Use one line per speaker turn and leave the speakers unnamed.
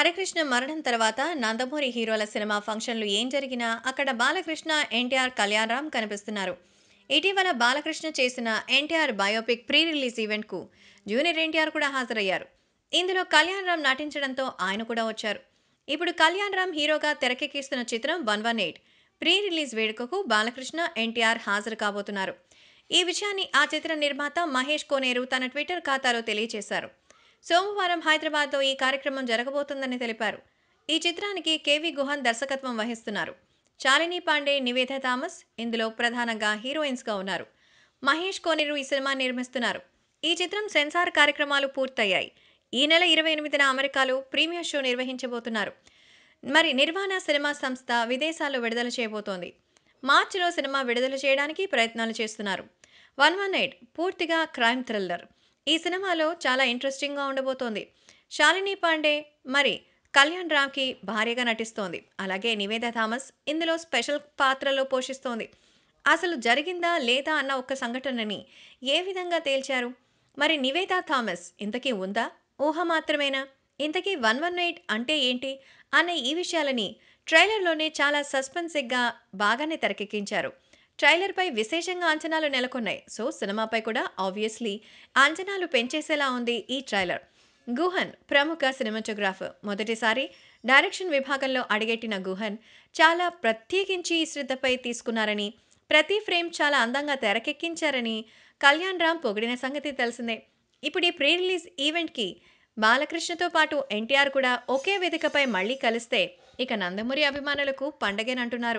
హరికృష్ణ మరణం తర్వాత నందమూరి హీరోల సినిమా ఫంక్షన్లు ఏం జరిగినా అక్కడ బాలకృష్ణ ఎన్టీఆర్ కళ్యాణరామ్ కనిపిస్తున్నారు ఇటీవల బాలకృష్ణ చేసిన ఎన్టీఆర్ బయోపిక్ ప్రీ రిలీజ్ ఈవెంట్కు జూనియర్ ఎన్టీఆర్ కూడా హాజరయ్యారు ఇందులో కళ్యాణరామ్ నటించడంతో ఆయన కూడా వచ్చారు ఇప్పుడు కళ్యాణరామ్ హీరోగా తెరకెక్కిస్తున్న చిత్రం one one eight pre release వేడుకకు బాలకృష్ణ ఎన్టీఆర్ హాజరు కాబోతున్నారు ఈ విషయాన్ని ఆ చిత్ర నిర్మాత మహేష్ కోనేరు తన ట్విట్టర్ ఖాతాలో తెలియజేశారు సోమవారం హైదరాబాద్లో ఈ కార్యక్రమం జరగబోతుందని తెలిపారు ఈ చిత్రానికి కేవీ గుహన్ దర్శకత్వం వహిస్తున్నారు చాలిని పాండే నివేద థామస్ ఇందులో ప్రధానంగా హీరోయిన్స్గా ఉన్నారు మహేష్ కోనేరు ఈ సినిమా నిర్మిస్తున్నారు ఈ చిత్రం సెన్సార్ కార్యక్రమాలు పూర్తయ్యాయి ఈ నెల ఇరవై ఎనిమిదిన అమెరికాలో ప్రీమియర్ షో నిర్వహించబోతున్నారు మరి నిర్వాణ సినిమా సంస్థ విదేశాల్లో విడుదల చేయబోతోంది మార్చిలో సినిమా విడుదల చేయడానికి ప్రయత్నాలు చేస్తున్నారు వన్ వన్ ఎయిట్ పూర్తిగా క్రైమ్ థ్రిల్లర్ ఈ సినిమాలో చాలా ఇంట్రెస్టింగ్గా ఉండబోతోంది శాలిని పాండే మరి కళ్యాణ్ రామ్కి భార్యగా నటిస్తోంది అలాగే నివేద థామస్ ఇందులో స్పెషల్ పాత్రలో పోషిస్తోంది అసలు జరిగిందా లేదా అన్న ఒక్క సంఘటనని ఏ విధంగా తేల్చారు మరి నివేద థామస్ ఇంతకీ ఉందా ఊహ మాత్రమేనా ఇంతకీ వన్ వన్ ఎయిట్ అంటే ఏంటి అన్న ఈ విషయాలని ట్రైలర్లోనే చాలా సస్పెన్సివ్గా బాగానే తెరకెక్కించారు ట్రైలర్పై విశేషంగా అంచనాలు నెలకొన్నాయి సో సినిమాపై కూడా ఆబ్వియస్లీ అంచనాలు పెంచేసేలా ఉంది ఈ ట్రైలర్ గుహన్ ప్రముఖ సినిమాటోగ్రాఫర్ మొదటిసారి డైరెక్షన్ విభాగంలో అడిగెట్టిన గుహన్ చాలా ప్రత్యేకించి ఈ శ్రద్ధపై తీసుకున్నారని ప్రతి ఫ్రేమ్ చాలా అందంగా తెరకెక్కించారని కళ్యాణ్ రామ్ పొగిడిన సంగతి తెలిసిందే ఇప్పుడు ఈ ప్రీ రిలీజ్ ఈవెంట్కి బాలకృష్ణతో పాటు ఎన్టీఆర్ కూడా ఒకే వేదికపై మళ్ళీ కలిస్తే ఇక నందమూరి అభిమానులకు పండగేనంటున్నారు